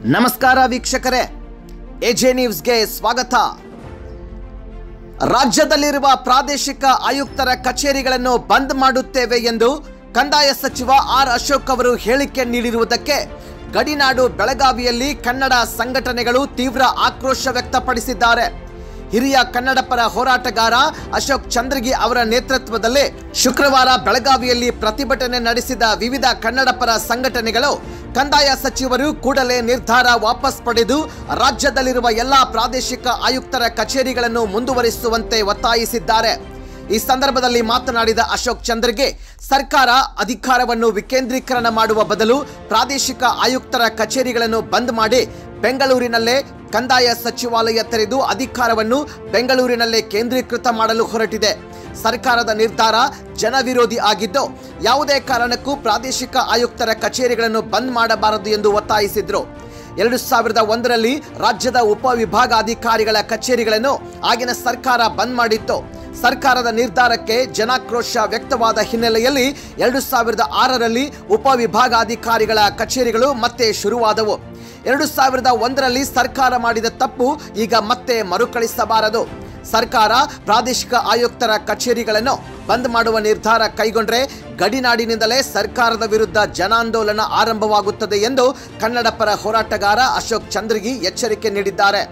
ನಮಸ್ಕಾರ ವೀಕ್ಷಕರೇ ಎಜೆ ನ್ಯೂಸ್ಗೆ ಸ್ವಾಗತ ರಾಜ್ಯದಲ್ಲಿರುವ ಪ್ರಾದೇಶಿಕ ಆಯುಕ್ತರ ಕಚೇರಿಗಳನ್ನು ಬಂದ್ ಮಾಡುತ್ತೇವೆ ಎಂದು ಕಂದಾಯ ಸಚಿವ ಆರ್ ಅಶೋಕ್ ಅವರು ಹೇಳಿಕೆ ನೀಡಿರುವುದಕ್ಕೆ ಗಡಿನಾಡು ಬೆಳಗಾವಿಯಲ್ಲಿ ಕನ್ನಡ ಸಂಘಟನೆಗಳು ತೀವ್ರ ಆಕ್ರೋಶ ವ್ಯಕ್ತಪಡಿಸಿದ್ದಾರೆ ಹಿರಿಯ ಕನ್ನಡ ಪರ ಹೋರಾಟಗಾರ ಅಶೋಕ್ ಚಂದ್ರಗಿ ಅವರ ನೇತೃತ್ವದಲ್ಲಿ ಶುಕ್ರವಾರ ಬೆಳಗಾವಿಯಲ್ಲಿ ಪ್ರತಿಭಟನೆ ನಡೆಸಿದ ವಿವಿಧ ಕನ್ನಡ ಪರ ಸಂಘಟನೆಗಳು ಕಂದಾಯ ಸಚಿವರು ಕೂಡಲೇ ನಿರ್ಧಾರ ವಾಪಸ್ ಪಡೆದು ರಾಜ್ಯದಲ್ಲಿರುವ ಎಲ್ಲಾ ಪ್ರಾದೇಶಿಕ ಆಯುಕ್ತರ ಕಚೇರಿಗಳನ್ನು ಮುಂದುವರಿಸುವಂತೆ ಒತ್ತಾಯಿಸಿದ್ದಾರೆ ಈ ಸಂದರ್ಭದಲ್ಲಿ ಮಾತನಾಡಿದ ಅಶೋಕ್ ಚಂದ್ರಗೆ ಸರ್ಕಾರ ಅಧಿಕಾರವನ್ನು ವಿಕೇಂದ್ರೀಕರಣ ಮಾಡುವ ಬದಲು ಪ್ರಾದೇಶಿಕ ಆಯುಕ್ತರ ಕಚೇರಿಗಳನ್ನು ಬಂದ್ ಮಾಡಿ ಬೆಂಗಳೂರಿನಲ್ಲೇ ಕಂದಾಯ ಸಚಿವಾಲಯ ತೆರೆದು ಅಧಿಕಾರವನ್ನು ಬೆಂಗಳೂರಿನಲ್ಲೇ ಕೇಂದ್ರೀಕೃತ ಮಾಡಲು ಹೊರಟಿದೆ ಸರ್ಕಾರದ ನಿರ್ಧಾರ ಜನವಿರೋಧಿ ಆಗಿದ್ದು ಯಾವುದೇ ಕಾರಣಕ್ಕೂ ಪ್ರಾದೇಶಿಕ ಆಯುಕ್ತರ ಕಚೇರಿಗಳನ್ನು ಬಂದ್ ಮಾಡಬಾರದು ಎಂದು ಒತ್ತಾಯಿಸಿದ್ರು ಎರಡು ಸಾವಿರದ ಒಂದರಲ್ಲಿ ರಾಜ್ಯದ ಉಪವಿಭಾಗಾಧಿಕಾರಿಗಳ ಕಚೇರಿಗಳನ್ನು ಆಗಿನ ಸರ್ಕಾರ ಬಂದ್ ಮಾಡಿತ್ತು ಸರ್ಕಾರದ ನಿರ್ಧಾರಕ್ಕೆ ಜನಾಕ್ರೋಶ ವ್ಯಕ್ತವಾದ ಹಿನ್ನೆಲೆಯಲ್ಲಿ ಎರಡು ಸಾವಿರದ ಆರರಲ್ಲಿ ಉಪವಿಭಾಗಾಧಿಕಾರಿಗಳ ಕಚೇರಿಗಳು ಮತ್ತೆ ಶುರುವಾದವು ಎರಡು ಸಾವಿರದ ಒಂದರಲ್ಲಿ ಸರ್ಕಾರ ಮಾಡಿದ ತಪ್ಪು ಈಗ ಮತ್ತೆ ಮರುಕಳಿಸಬಾರದು ಸರ್ಕಾರ ಪ್ರಾದೇಶಿಕ ಆಯುಕ್ತರ ಕಚೇರಿಗಳನ್ನು ಬಂದ್ ಮಾಡುವ ನಿರ್ಧಾರ ಕೈಗೊಂಡ್ರೆ ಗಡಿನಾಡಿನಿಂದಲೇ ಸರ್ಕಾರದ ವಿರುದ್ಧ ಜನಾಂದೋಲನ ಆರಂಭವಾಗುತ್ತದೆ ಎಂದು ಕನ್ನಡ ಪರ ಹೋರಾಟಗಾರ ಅಶೋಕ್ ಚಂದ್ರಗಿ ಎಚ್ಚರಿಕೆ ನೀಡಿದ್ದಾರೆ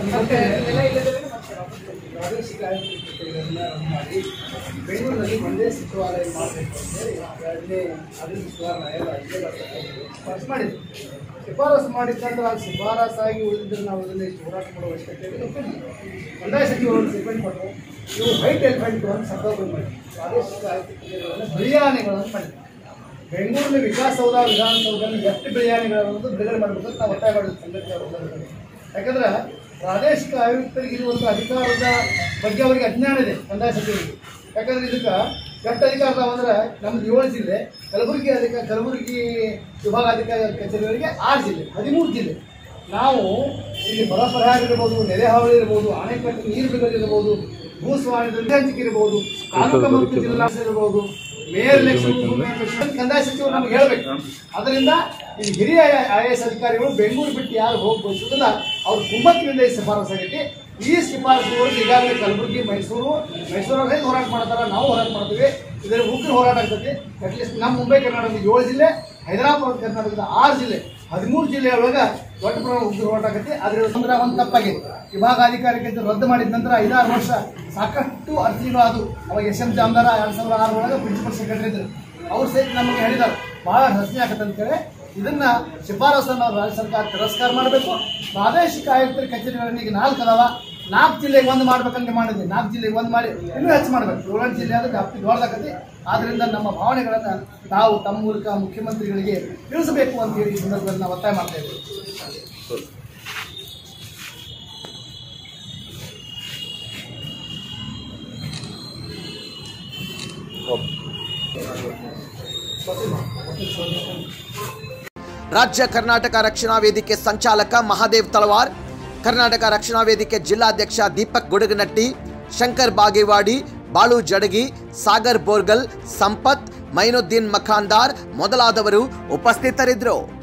ಪ್ರಾದೇಶಿಕ ಆಯುಕ್ತರುಗಳನ್ನ ಮಾಡಿ ಬೆಂಗಳೂರಿನಲ್ಲಿ ಒಂದೇ ಸಚಿವಾಲಯ ಮಾಡಬೇಕು ಅಂತೇಳಿ ಎರಡನೇ ಅಭಿವೃದ್ಧಿ ಸುಧಾರಣಾ ಆಯೋಗ ಇಲ್ಲೇ ಶಿಫಾರಸು ಮಾಡಿದ್ರು ಶಿಫಾರಸು ಮಾಡಿದ್ದಂದ್ರೆ ಅದು ಶಿಫಾರಸಾಗಿ ಉಳಿದಿದ್ರೆ ನಾವು ಅದನ್ನು ಇಷ್ಟು ಹೋರಾಟ ಮಾಡುವ ಅವಶ್ಯಕತೆ ಇಲ್ಲ ಕಂದಾಯ ಸಚಿವರು ಸೆಗ್ಮೆಂಟ್ ಕೊಟ್ಟರು ಇವು ವೈಟ್ ಎಲಿಫೆಂಟ್ ಅಂತ ಸಂದರ್ಭ ಮಾಡಿ ಪ್ರಾದೇಶಿಕ ಆಯುಕ್ತರುಗಳನ್ನು ಬಿರಿಯಾನಿಗಳನ್ನು ಮಾಡಿದ್ರು ಬೆಂಗಳೂರಿನ ವಿಕಾಸಸೌಧ ವಿಧಾನಸೌಧದಲ್ಲಿ ಎಷ್ಟು ಬಿರಿಯಾನಿಗಳನ್ನು ಬಿಡುಗಡೆ ಮಾಡಬೇಕು ಅಂತ ನಾವು ಒತ್ತಾಯ ಮಾಡಿದ ಸಂಘಟನೆ ಸಂದರ್ಭದಲ್ಲಿ. ಯಾಕಂದ್ರೆ ಪ್ರಾದೇಶಿಕ ಆಯುಕ್ತರಿಗೆ ಇರುವಂಥ ಅಧಿಕಾರದ ಬಗ್ಗೆ ಅವರಿಗೆ ಅಜ್ಞಾನ ಇದೆ ಕಂದಾಯ ಸಚಿವರಿಗೆ ಯಾಕಂದ್ರೆ ಇದಕ್ಕೆ ಎಷ್ಟು ಅಧಿಕಾರ ಅದಾವ ಅಂದ್ರೆ ನಮ್ದು ಏಳು ಜಿಲ್ಲೆ ಕಲಬುರಗಿ ಅಧಿಕಾರ ಕಲಬುರಗಿ ವಿಭಾಗಾಧಿಕಾರಿ ಕಚೇರಿಗಳಿಗೆ ಆರು ಜಿಲ್ಲೆ ಹದಿಮೂರು ಜಿಲ್ಲೆ ನಾವು ಇಲ್ಲಿ ಬರ ಪರಿಹಾರ ಇರ್ಬೋದು ನೆರೆ ಹಾವಳಿ ಇರ್ಬೋದು ಅಣೆಕಟ್ಟು ನೀರು ಬಿಡುಗಡೆ ಇರ್ಬೋದು ಭೂ ಸ್ವಾಮ್ಯದ ಹಂಚಿಕೆ ಇರ್ಬೋದು ಕಾನೂನು ಮತ್ತು ಜಿಲ್ಲಾ ಇರ್ಬೋದು ಮೇಯರ್ ಎಲೆಕ್ಷನ್ ಕಂದಾಯ ಸಚಿವರು ನಮ್ಗೆ ಹೇಳ್ಬೇಕು ಅದರಿಂದ ಈ ಹಿರಿಯ ಐ ಎಸ್ ಅಧಿಕಾರಿಗಳು ಬೆಂಗಳೂರು ಬಿಟ್ಟು ಯಾರು ಹೋಗಿ ಬಯಸೋದಿಲ್ಲ ಅವ್ರು ಕುಮ್ಮಕ್ಕಿನಿಂದ ಈ ಶಿಫಾರಸು ಆಗೈತಿ ಈ ಶಿಫಾರಸುಗಳು ಈಗಾಗಲೇ ಕಲಬುರಗಿ ಮೈಸೂರು ಮೈಸೂರಲ್ಲಿ ಹೋರಾಟ ಮಾಡ್ತಾರೆ ನಾವು ಹೋರಾಟ ಮಾಡ್ತೀವಿ ಇದರ ಉಗ್ರ ಹೋರಾಟ ಆಗ್ತದೆ ಅಟ್ಲೀಸ್ಟ್ ನಮ್ಮ ಮುಂಬೈ ಕರ್ನಾಟಕದ ಏಳು ಜಿಲ್ಲೆ ಹೈದರಾಬಾದ್ ಕರ್ನಾಟಕದ ಆರು ಜಿಲ್ಲೆ ಹದಿಮೂರು ಜಿಲ್ಲೆಯೊಳಗೆ ದೊಡ್ಡ ಪ್ರಮಾಣ ಉಗ್ರ ಹೋರಾಟ ಆಗತ್ತೆ ಅದ್ರ ಅಂದ್ರೆ ಒಂದು ತಪ್ಪಾಗಿದೆ ವಿಭಾಗಾಧಿಕಾರಿಗೆ ರದ್ದು ಮಾಡಿದ ನಂತರ ಐದಾರು ವರ್ಷ ಸಾಕಷ್ಟು ಅರ್ಜಿಗಳು ಅದು ಅವಾಗ ಎಸ್ ಎಂ ಜಾಮದಾರ ಎರಡು ಸಾವಿರದ ಆರು ಒಳಗೆ ಪ್ರಿನ್ಸಿಪಲ್ ಸೆಕ್ರೆಟರಿ ಇದ್ರು ಅವ್ರು ಸಹಿತ ನಮಗೆ ಹೇಳಿದ್ದಾರೆ ಭಾಳ ರಚನೆ ಆಗತ್ತೆ ಅಂತೇಳಿ ಇದನ್ನ ಶಿಫಾರಸನ್ನು ರಾಜ್ಯ ಸರ್ಕಾರ ತಿರಸ್ಕಾರ ಮಾಡಬೇಕು ಪ್ರಾದೇಶಿಕ ಆಯುಕ್ತರ ಕಚೇರಿಗಳನ್ನ ಈಗ ನಾಲ್ಕು ಅದಾವ ನಾಲ್ಕು ಜಿಲ್ಲೆಗೆ ಒಂದು ಮಾಡ್ಬೇಕಂತ ಮಾಡಿದ್ವಿ ನಾಲ್ಕು ಜಿಲ್ಲೆಗೆ ಒಂದು ಮಾಡಿ ಇನ್ನೂ ಹೆಚ್ಚು ಮಾಡ್ಬೇಕು ಏಳೆಂಟು ಜಿಲ್ಲೆ ಆದ್ರೆ ವ್ಯಾಪ್ತಿ ದೊಡ್ಡದಾಗತ್ತೆ ಆದ್ರಿಂದ ನಮ್ಮ ಭಾವನೆಗಳನ್ನು ತಾವು ತಮ್ಮ ಮೂಲಕ ಮುಖ್ಯಮಂತ್ರಿಗಳಿಗೆ ತಿಳಿಸಬೇಕು ಅಂತ ಹೇಳಿ ಈ ಸಂದರ್ಭದಲ್ಲಿ ನಾವು ಒತ್ತಾಯ ಮಾಡ್ತಾ ಇದ್ದೀವಿ ರಾಜ್ಯ ಕರ್ನಾಟಕ ರಕ್ಷಣಾ ವೇದಿಕೆ ಸಂಚಾಲಕ ಮಹಾದೇವ್ ತಳವಾರ್ ಕರ್ನಾಟಕ ರಕ್ಷಣಾ ವೇದಿಕೆ ಜಿಲ್ಲಾಧ್ಯಕ್ಷ ದೀಪಕ್ ಗುಡುಗನಟ್ಟಿ ಶಂಕರ್ ಬಾಗೇವಾಡಿ ಬಾಳು ಜಡಗಿ ಸಾಗರ್ ಬೋರ್ಗಲ್ ಸಂಪತ್ ಮೈನುದ್ದೀನ್ ಮಖಾಂದಾರ್ ಮೊದಲಾದವರು ಉಪಸ್ಥಿತರಿದ್ದರು